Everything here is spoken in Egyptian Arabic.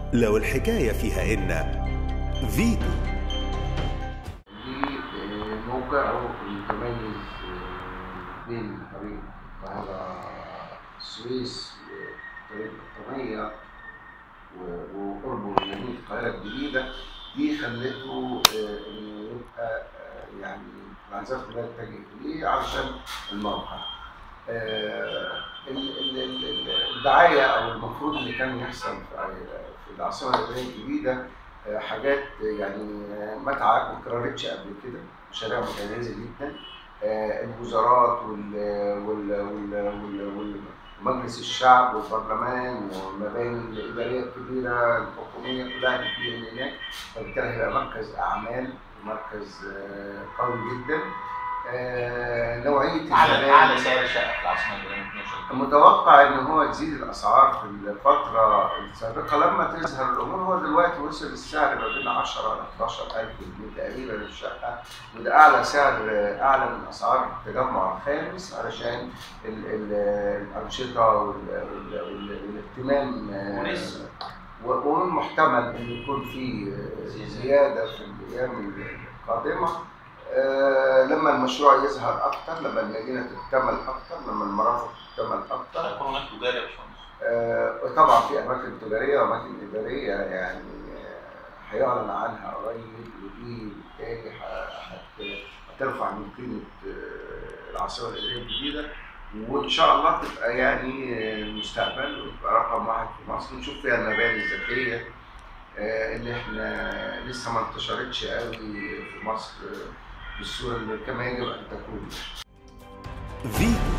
لو الحكاية فيها إن فيتو موقعه المتميز بين طريق القاهرة السويس وطريق القطامية وقربه من مدينة القاهرة الجديدة دي خلته إنه يبقى يعني الأنظار كلها تتجه إليه علشان الموقع. الدعاية أو المفروض اللي كان يحصل في العاصمة الإدارية الجديدة حاجات يعني ما ما اتكررتش قبل كده مشاريع متميزه جدا الوزارات وال وال وال ومجلس الشعب والبرلمان والمباني الاداريه الكبيره الحكوميه كلها هتبقى هناك فبالتالي هيبقى مركز اعمال ومركز قوي جدا نوعيه اعلى اعلى سعر شقه في العاصمه الاداريه متوقع ان هو تزيد الاسعار في الفتره السابقه لما تظهر الامور هو دلوقتي وصل السعر ما بين 10 ل 11000 جنيه تقريبا للشقه وده اعلى سعر اعلى من اسعار التجمع الخامس علشان ال ال الانشطه والاهتمام ومن المحتمل ان يكون في زياده في الايام القادمه آه لما المشروع يظهر اكتر لما المدينه تكتمل اكتر لما المرافق تكتمل اكتر هيكون هناك تجاري يا باشمهندس آه طبعا في اماكن تجاريه واماكن اداريه يعني هيعلن عنها قريب ودي بالتالي هترفع من قيمه العاصمه الاداريه الجديده وان شاء الله تبقى يعني المستقبل وتبقى رقم واحد في مصر نشوف فيها المباني الذكيه اللي احنا لسه ما انتشرتش قوي في مصر بالصوره اللي كما يجب ان تكون فيتو